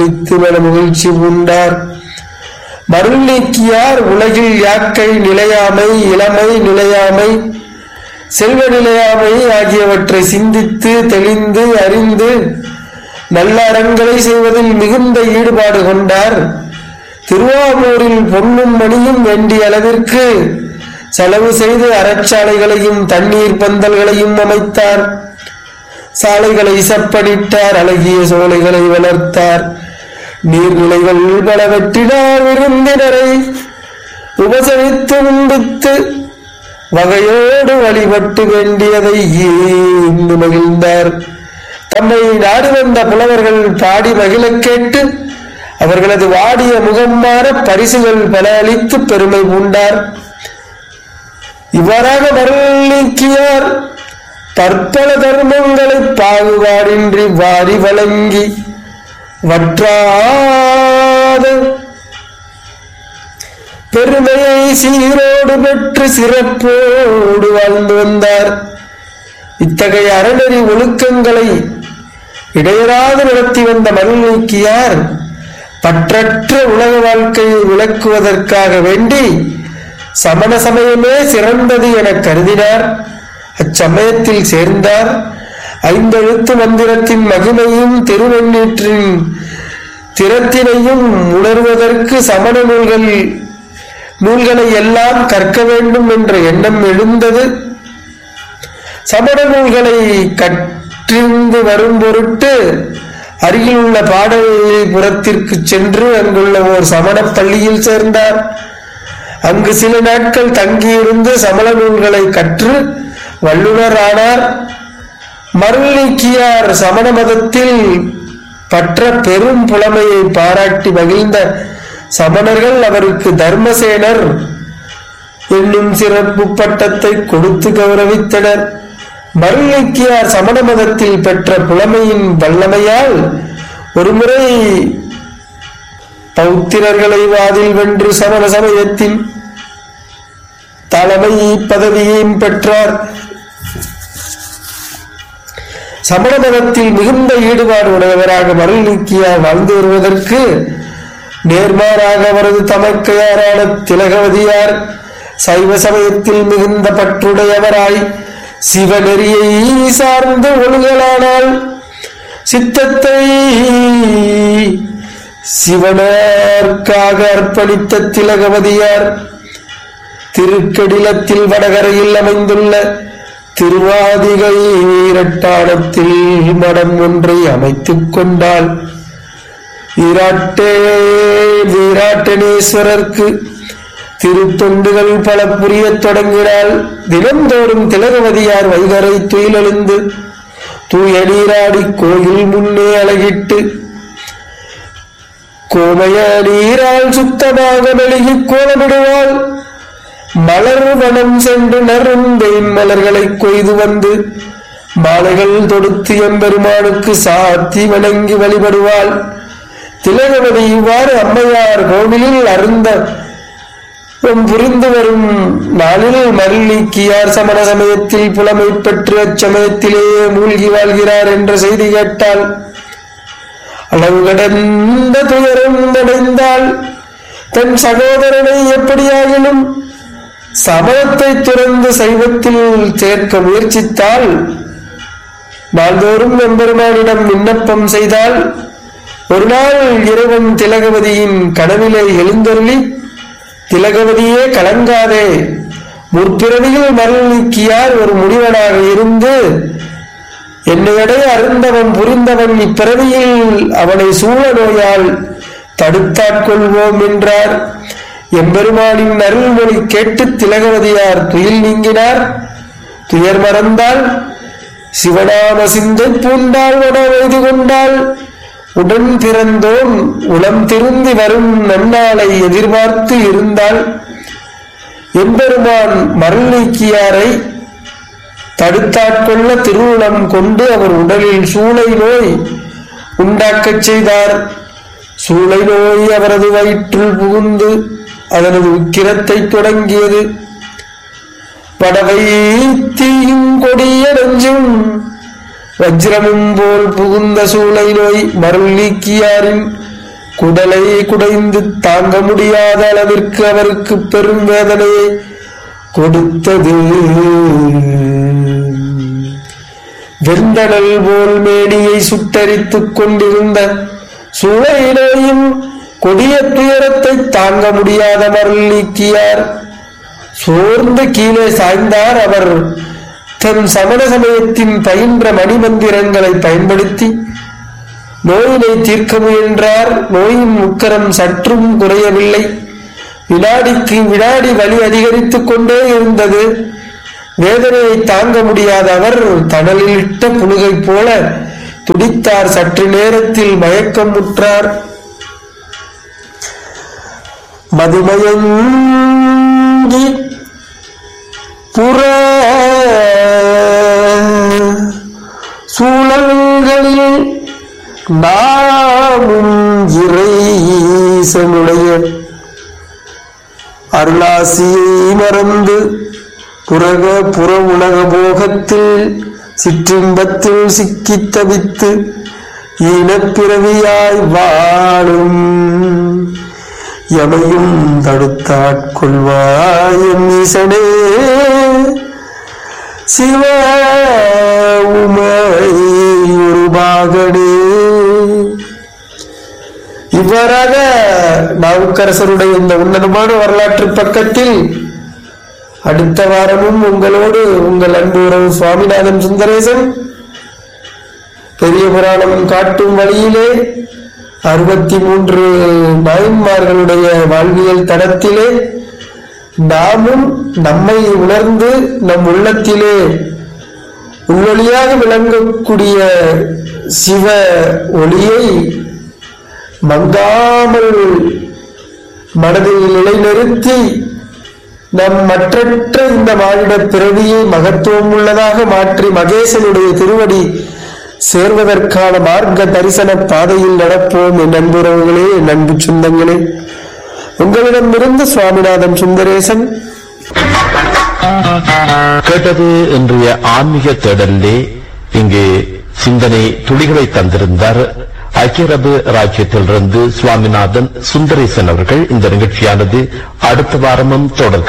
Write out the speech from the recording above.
குளித்து மன மகிழ்ச்சி பூண்டார் மருள் நீக்கியார் உலகில் யாக்கை நிலையாமை இளமை நிலையாமை செல்வ நிலையாமை ஆகியவற்றை சிந்தித்து தெளிந்து அறிந்து நல்ல அறங்களை செய்வதில் மிகுந்த ஈடுபாடு கொண்டார் திருவாரூரில் பொன்னும் மணியும் வேண்டிய அளவிற்கு செலவு செய்து அறச்சாலைகளையும் தண்ணீர் பந்தல்களையும் அமைத்தார் சாலைகளை செப்பனிட்டார் அழகிய சோலைகளை வளர்த்தார் நீர்நிலைகள் பல வெற்றினார் விருந்தினரை உபசரித்து உண்பித்து வகையோடு வழிபட்டு வேண்டியதை ஈந்து மகிழ்ந்தார் தம்மை நாடி வந்த புலவர்கள் பாடி மகிழக் கேட்டு அவர்களது வாடிய முகம் மாற பரிசுகள் பல அளித்து பெருமை பூண்டார் இவ்வாறாக மருள் நீக்கியார் பற்பல தர்மங்களை பாகுபாடின்றி வாரி வழங்கி வற்றாத பெருமையை சீரோடு பெற்று சிறப்போடு வாழ்ந்து வந்தார் இத்தகைய அறநெறி ஒழுக்கங்களை இடையராது நடத்தி வந்த மருள் நீக்கியார் பற்றற்ற உலக வாழ்க்கையை விளக்குவதற்காக வேண்டி சமண சமயமே சிறந்தது என கருதினார் அச்சமயத்தில் சேர்ந்தார் ஐந்தெழுத்து மந்திரத்தின் மகிமையும் திருவெண்ணீற்றின் திறத்தினையும் உணர்வதற்கு சமண நூல்கள் நூல்களை எல்லாம் கற்க வேண்டும் என்ற எண்ணம் எழுந்தது சமண நூல்களை கற்றிருந்து வரும் பொருட்டு அருகில் உள்ள பாடலிபுரத்திற்கு சென்று அங்குள்ள ஓர் சமண பள்ளியில் சேர்ந்தார் அங்கு சில நாட்கள் தங்கியிருந்து சமண நூல்களை கற்று வல்லுனர் ஆனார் மருள் நீக்கியார் சமண மதத்தில் பற்ற பெரும் புலமையை பாராட்டி மகிழ்ந்த சமணர்கள் அவருக்கு தர்மசேனர் என்னும் சிறப்பு பட்டத்தை கொடுத்து கௌரவித்தனர் மருள் நீக்கியார் சமண மதத்தில் பெற்ற புலமையின் வல்லமையால் ஒருமுறை பௌத்திரர்களை வாதில் வென்று சமண சமயத்தின் தலைமை பதவியையும் பெற்றார் சமண மதத்தில் மிகுந்த ஈடுபாடு உடையவராக மருள் நீக்கியார் வாழ்ந்து வருவதற்கு நேர்மாறாக அவரது தமக்கையாரான திலகவதியார் சைவ சமயத்தில் மிகுந்த பற்றுடையவராய் சிவநெறியை சார்ந்து ஒழுகலானால் சித்தத்தை சிவனார்க்காக அர்ப்பணித்த திலகவதியார் திருக்கடிலத்தில் வடகரையில் அமைந்துள்ள திருவாதிகை வீரட்டானத்தில் மடம் ஒன்றை அமைத்துக் கொண்டாள் வீராட்டே வீராட்டனேஸ்வரர்க்கு திருத்தொண்டுகள் பல புரியத் தொடங்கினால் தினந்தோறும் திலகவதியார் வைகரை துயிலெழுந்து தூய நீராடி கோயில் முன்னே அழகிட்டு கோமய நீரால் சுத்தமாக மெழுகி கோலமிடுவாள் மலர் வனம் சென்று நறுந்தேன் மலர்களை கொய்து வந்து மாலைகள் தொடுத்து எம்பெருமானுக்கு சாத்தி வணங்கி வழிபடுவாள் திலகவதி இவ்வாறு அம்மையார் கோவிலில் அருந்த புரிந்து வரும் நாளில் மருள் நீக்கியார் சமண சமயத்தில் புலமை பெற்று அச்சமயத்திலேயே மூழ்கி வாழ்கிறார் என்ற செய்தி கேட்டால் அளவு கடந்த துயரம் அடைந்தால் தன் சகோதரனை எப்படியாகிலும் சமயத்தை துறந்து சைவத்தில் சேர்க்க முயற்சித்தால் நாள்தோறும் எம்பெருமானிடம் விண்ணப்பம் செய்தால் ஒரு நாள் இறைவன் திலகவதியின் கனவிலே எழுந்தருளி திலகவதியே கலங்காதே முற்பிறவியில் மருள் நீக்கியார் ஒரு முனிவனாக இருந்து என்னையடைய அருந்தவன் புரிந்தவன் இப்பிறவியில் அவனை சூழ நோயால் தடுத்தாட்கொள்வோம் என்றார் எம்பெருமானின் அருள்மொழி கேட்டு திலகவதியார் துயில் நீங்கினார் துயர் மறந்தால் சிவநாம சிந்தை பூண்டாள் உட வைது கொண்டாள் உடன் பிறந்தோம் உளம் திருந்தி வரும் நன்னாளை எதிர்பார்த்து இருந்தால் எம்பெருமான் மருள் நீக்கியாரை தடுத்தாட்கொள்ள திருவுளம் கொண்டு அவர் உடலில் சூளை நோய் உண்டாக்கச் செய்தார் சூளை நோய் அவரது வயிற்றுள் புகுந்து அதனது உக்கிரத்தை தொடங்கியது படவை தீயும் கொடிய நெஞ்சும் வஜ்ரமும் போல் புகுந்த சூளை நோய் மருள் நீக்கியாரின் குடலை குடைந்து தாங்க முடியாத அளவிற்கு அவருக்கு பெரும் வேதனையை கொடுத்தது வெந்தணல் போல் மேனியை சுட்டரித்துக் கொண்டிருந்த சூழலிலேயும் கொடிய துயரத்தை தாங்க முடியாத மருள் நீக்கியார் சோர்ந்து கீழே சாய்ந்தார் அவர் தன் சமண சமயத்தின் பயின்ற மணிமந்திரங்களை பயன்படுத்தி நோயினை தீர்க்க முயன்றார் நோயின் உக்கரம் சற்றும் குறையவில்லை வினாடிக்கு வினாடி வலி அதிகரித்துக் கொண்டே இருந்தது வேதனையை தாங்க முடியாத அவர் தணலில் இட்ட புழுகை போல துடித்தார் சற்று நேரத்தில் மயக்கம் முற்றார் மதுமயங்கி புற சூழல்களில் நாமும் இறைசனுடைய அருளாசியை மறந்து புறக புற உலக போகத்தில் சிற்றின்பத்தில் சிக்கித் தவித்து ஈனப்பிறவியாய் வாழும் எமையும் தடுத்தாட்கொள்வாய் என் ஈசனே சிவ உமை ஒரு பாகனே இவ்வாறாக நாவுக்கரசருடைய இந்த உன்னதமான வரலாற்று பக்கத்தில் அடுத்த வாரமும் உங்களோடு உங்கள் அன்பு உறவு சுவாமிநாதன் சுந்தரேசன் பெரிய புராணம் காட்டும் வழியிலே அறுபத்தி மூன்று நாயன்மார்களுடைய வாழ்வியல் தடத்திலே நாமும் நம்மை உணர்ந்து நம் உள்ளத்திலே உள்ளொளியாக விளங்கக்கூடிய சிவ ஒளியை மங்காமல் மனதில் நிலைநிறுத்தி நம் மற்றற்ற இந்த மானிட பிறவியை மகத்துவம் உள்ளதாக மாற்றி மகேசனுடைய திருவடி சேர்வதற்கான மார்க்க தரிசன பாதையில் நடப்போம் என் நண்புறவுகளே என் அன்பு சொந்தங்களே உங்களிடமிருந்து சுவாமிநாதன் சுந்தரேசன் கேட்டது இன்றைய ஆன்மீக தேடலிலே இங்கு சிந்தனை துளிகளை தந்திருந்தார் ஐக்கிய அரபு ராஜ்யத்திலிருந்து சுவாமிநாதன் சுந்தரேசன் அவர்கள் இந்த நிகழ்ச்சியானது அடுத்த வாரமும் தொடர்கிறது